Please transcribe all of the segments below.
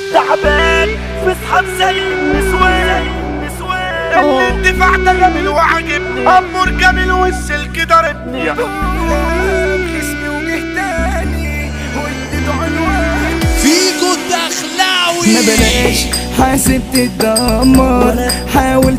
تعبان في صحاب زي النسوان الاندفاع ده جميل وعاجبني امور جميل والسلك ضربني جسمي وجه تاني واديته عنوان فيكو الدخلاوي ما بلاش حاسب تتدمر حاول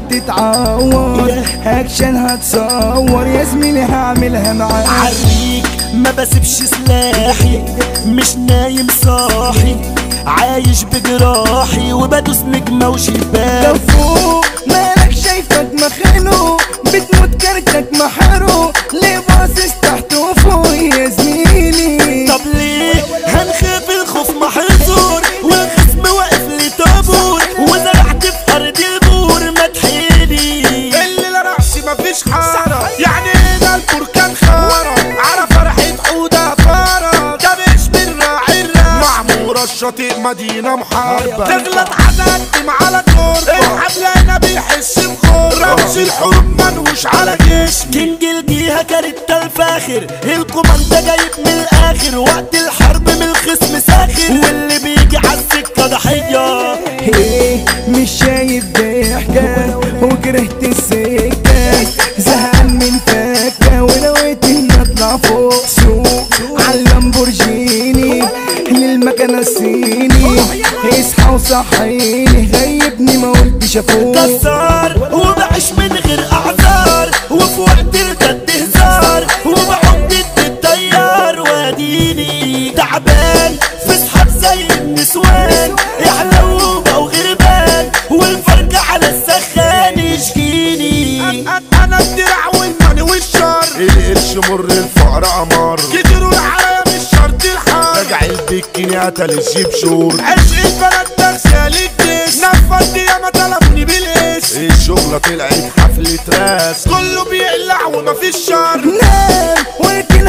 تتعور اكشن هتصور يا زميلي هعملها معاك عريك ما بسيبش سلاحي مش نايم صاحي عايش بجراحي وبدوس نجمة لو وشباك فوق مالك شايفك مخانق بتموت كارتك محروق ليه باصص تحت وفوق يا زميلي طب ليه هنخاف الخوف محظور والخصم واقف لي طابور وزرعت في ارض البور ما تحيلي اللي لا رأسي مفيش حارة يعني هنا البركان خارة على فرحة حودة فارة ده مش من راعي الراس معمورة الشاطئ مدينة محاربة تغلط هتقدم على تربة الحبل هنا بيحس بخور رمز الحروب منوش على جسمي كينج الجيهة كانت الفاخر الكوماندا جايب من الاخر وقت الحرب من الخصم ساخر واللي بيجي عالسكة ضحية ايه مش شايف ضحكة وكرهت السكة زهقان من فكة ونويت اني اطلع فوق سوق عاللامبورجيني للمكنة الصيني اصحى وصحيني غيبني ما قلتش افوق كسار وبعيش من غير اعذار وفي وقت الجد هزار وبعد ضد التيار واديني تعبان في صحاب زي النسوان يحلو بقوا غربان والفرق على السخان يشكيني انا الدرع والماني والشر القرش مر الفقر قمر كتروا العرايا مش شرط الحر رجع البكيني قتل الجيب شور عشق البلد تغسل الجس نفض ياما طلبني بالاس الشغلة طلعت حفلة راس كله بيقلع ومفيش شر نام ولكن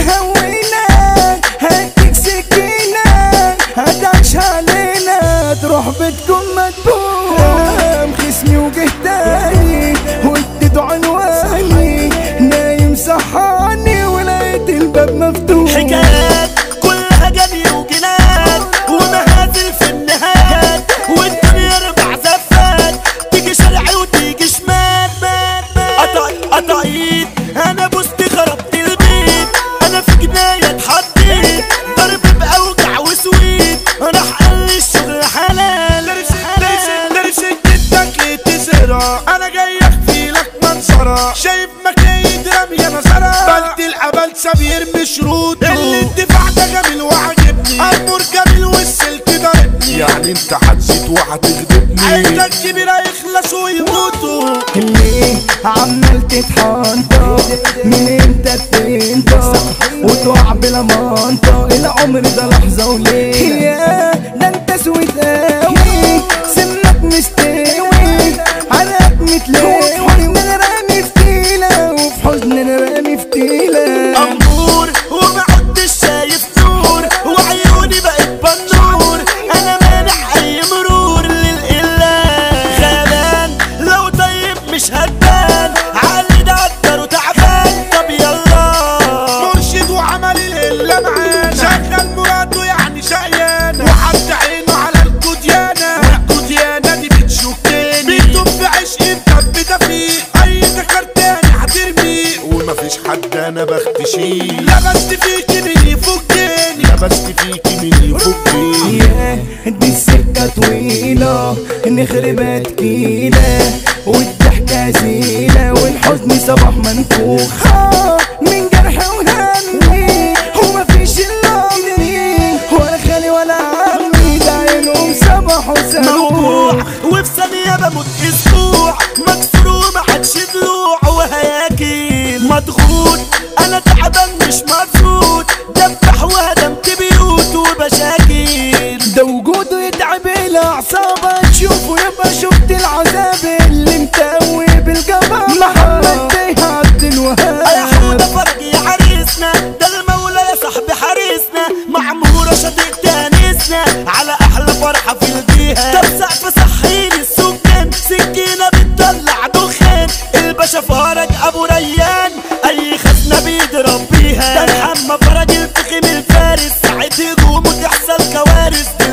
هوينا هديك سكينة هتعيش علينا تروح بتكون مدبوم خصمي وجه تاني واديته عنواني نايم صحاني ولقيت الباب مفتوح حكايات كلها جري وجنان ومهازل في النهايات والدنيا اربع زفات تيجي شرعي وتيجي شمال مات مات قطع قطع ايد انا بوستي خربت البيت انا في جناية اتحطيت ضرب باوجع وسويت راح قال لي الشغل حلال حلال درسك جدك ليه تزرع انا جاي اخفي لك منظرة شايف مكايد رمية نظرة بلد القبلسة بيرمي شروطه الانتفاع ده جميل وعجبني امور جميل والسلك ضربني يعني انت هتزيد وهتغضبني عيلتك كبيرة يخلصوا ويموتوا ليه عمال تتحنطط من امتى بتنطق وتقع بلا منطق العمر ده لحظة وليلة يا ده انت سويت قوي سمك مستوي عرق متلاوي انا رامي فتيلة وفي حزن انا رامي فتيلة أمور وما عدتش شايف نور وعيوني بقت بنور أنا مانع أي مرور للإله غلبان لو طيب مش هتبان علي ده قدر وتعبان طب يلا مرشد وعمل الهلة معانا شغل مراته يعني شقيان وحط عينه على الكوديانة والكوديانة دي بتشكني بيتم في عشق مثبتة فيه أي ذكر تاني هترميه ومفيش حد أنا بختشيه لبست فيكي من يفكني لبست فيكي من يفكني ياه دي السكة طويلة نخربها تكيلة والضحكة زينة والحزن صباح منفوخ آه، من جرح وهمي ومفيش إلا أمي ولا خالي ولا عمي ده عينهم صباح موجوع وسموح وفي ثانية بموت أسبوع مكسور وما عادش ضلوع وهياكل مضغوط أنا تعبان مش مبسوط دبح وهدمت بيوت وبشاكل ده وجوده يتعب الأعصاب تشوفه يبقى شفت العذاب اللي متقوي بالجبار محمد بيه عبد يا الوهاب حودة فرج يا عريسنا ده المولى يا صاحبي حارسنا معمورة شديد تانسنا على أحلى فرحة في الجهة طب سقف صحيني السكان سكينة بتطلع دخان الباشا فرج أبو ريان أي خزنة بيضرب بيها ده محمد فرج الفخم الفارس ساعة هجومه تحصل كوارث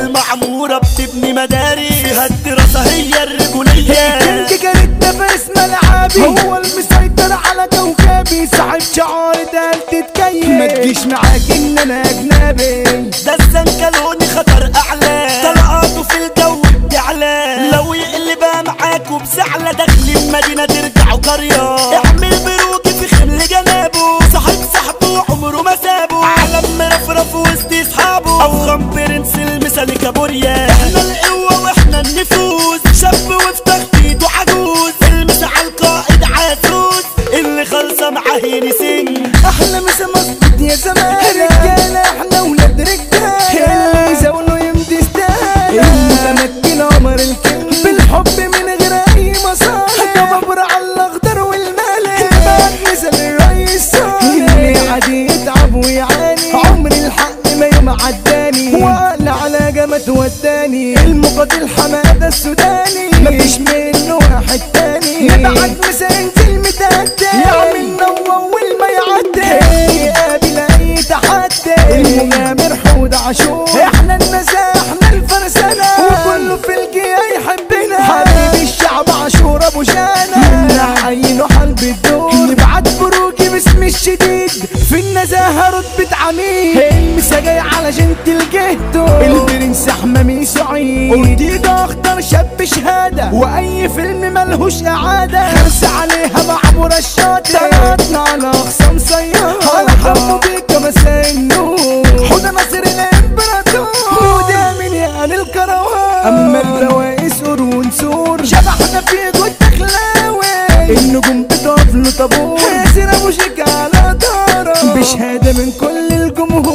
المعمورة بتبني مدارس فيها الدراسة هي الرجولية كنت كانت نفس ملعبي هو المسيطر على كوكبي صاحب شعار ده تتكيف ما تجيش معاك ان انا اجنبي ده الزنكلوني خطر اعلى طلقاته في الجو بتعلى لو يقلبها معاكوا بزعلة داخل المدينة ترجعوا قرية اعمل بروكي في خمل جنابه صاحب صاحبه عمره ما سابه علم مرفرف وسط اصحابه افخم برنس المثالي كابوريا احنا القوة واحنا النفوذ شاب وفي تخطيط وعجوز المس على القائد عاسوس اللي خالصة معاه ينسين احلى مسا مظبوط يا زمان رجاله احنا ولاد رجاله اللي زاوله يمدي استاهل المتمكن عمر الكل بالحب من غير اي مصالح كبابر على الاخضر والمالح بعد مثل الرئيس اللي عادي يتعب ويعاني عمر الحق ما يوم عداني وقال على جمت وداني المقاتل حماده السوداني مفيش منه واحد تاني نبعت مسا انزل متأدى يعمل نوى اول ما يعدي يقابل اي تحدي المغامر حود عاشور احنا النزاهة احنا الفرسانة وكله في الجيا يحبنا حبيب الشعب عاشور ابو جانا نعينه حلب الدور نبعت بروكي باسم الشديد في النزاهة رتبة عميد المسا جاي على جنت الجهدو البرنس حمامي سعيد اورتيجا اختار شاب شهادة واي فيلم ملهوش اعادة خمسة عليها مع مرشات طلعتنا على اقسام سيارة على حمو بيكا مساء النور حوده ناصر الامبراطور وده من يعني الكروان اما الروائس قرون سور شبحنا في جود دخلاوي النجوم بتقف له طابور ياسر ابو شيك على دارة بشهادة من كل الجمهور